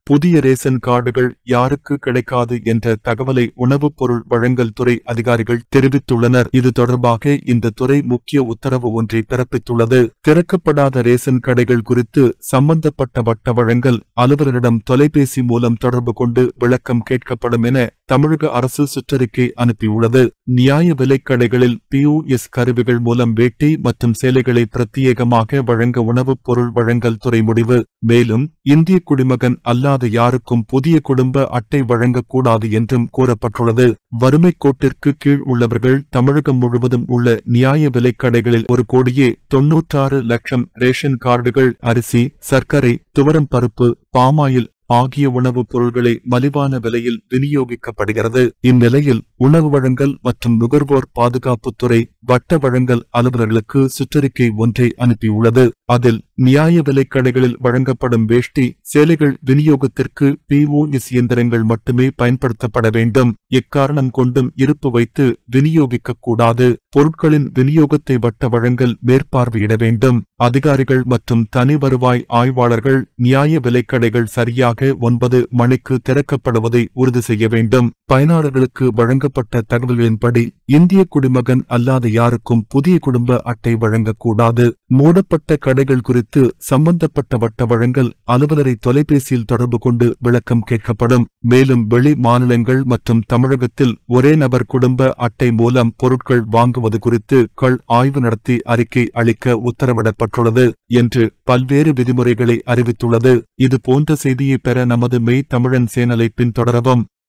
புதிய ரேஷன் கார்டுகள் யாருக்கு கிடைக்காது என்ற தகவலை உணவுப் பொருள் வழங்கல் துறை அதிகாரிகள் தெரிவித்துள்ளனர் இது தொடர்பாக இந்த துறை முக்கிய உத்தரவு ஒன்றை பிறப்பித்துள்ளது திறக்கப்படாத ரேஷன் கடைகள் குறித்து சம்பந்தப்பட்ட வட்ட வழங்கல் அலுவலரிடம் தொலைபேசி மூலம் தொடர்பு கொண்டு விளக்கம் கேட்கப்படும் என தமிழக அரசு சுற்றறிக்கை அனுப்பியுள்ளது நியாய விலைக் கடைகளில் பியூஎஸ் கருவிகள் மூலம் வேட்டி மற்றும் சேலைகளை பிரத்யேகமாக வழங்க உணவுப் பொருள் வழங்கல் துறை முடிவு மேலும் இந்திய குடிமகன் அல்லாத யாருக்கும் புதிய குடும்ப அட்டை வழங்கக்கூடாது என்றும் கூறப்பட்டுள்ளது வறுமை கோட்டிற்கு கீழ் உள்ளவர்கள் தமிழகம் முழுவதும் உள்ள நியாய விலைக் கடைகளில் ஒரு கோடியே தொன்னூற்றாறு லட்சம் ரேஷன் கார்டுகள் அரிசி சர்க்கரை துவரம் பருப்பு பாமாயில் ஆகிய உணவுப் பொருள்களை மலிவான விலையில் விநியோகிக்கப்படுகிறது இந்நிலையில் உணவு வழங்கல் மற்றும் நுகர்வோர் பாதுகாப்புத்துறை வட்ட வழங்கல் அலுவலர்களுக்கு சுற்றறிக்கை ஒன்றை அனுப்பியுள்ளது அதில் நியாய விலைக் கடைகளில் வழங்கப்படும் வேஷ்டி சேலைகள் விநியோகத்திற்கு பிஓஎஸ் இயந்திரங்கள் மட்டுமே பயன்படுத்தப்பட வேண்டும் எக்காரணம் கொண்டும் இருப்பு வைத்து விநியோகிக்க கூடாது பொருட்களின் விநியோகத்தை வட்ட வழங்கல் மேற்பார்வையிட வேண்டும் அதிகாரிகள் மற்றும் தனி வருவாய் ஆய்வாளர்கள் நியாய விலைக் கடைகள் சரியாக ஒன்பது மணிக்கு திறக்கப்படுவதை உறுதி செய்ய வேண்டும் பயனாளர்களுக்கு வழங்கப்பட்ட தகவல்களின்படி இந்திய குடிமகன் அல்லாத யாருக்கும் புதிய குடும்ப அட்டை வழங்கக்கூடாது மூடப்பட்ட கடைகள் குறித்து சம்பந்தப்பட்ட வட்ட வழங்கல் அலுவலரை தொலைபேசியில் தொடர்பு கொண்டு விளக்கம் கேட்கப்படும் மேலும் வெளி மாநிலங்கள் மற்றும் தமிழகத்தில் ஒரே நபர் குடும்ப அட்டை மூலம் பொருட்கள் வாங்குவது குறித்து கள் ஆய்வு நடத்தி அறிக்கை அளிக்க உத்தரவிடப்பட்டுள்ளது என்று பல்வேறு விதிமுறைகளை அறிவித்துள்ளது இது போன்ற செய்தியை பெற நமது மெய் தமிழன் சேனலை பின்தொடரவும்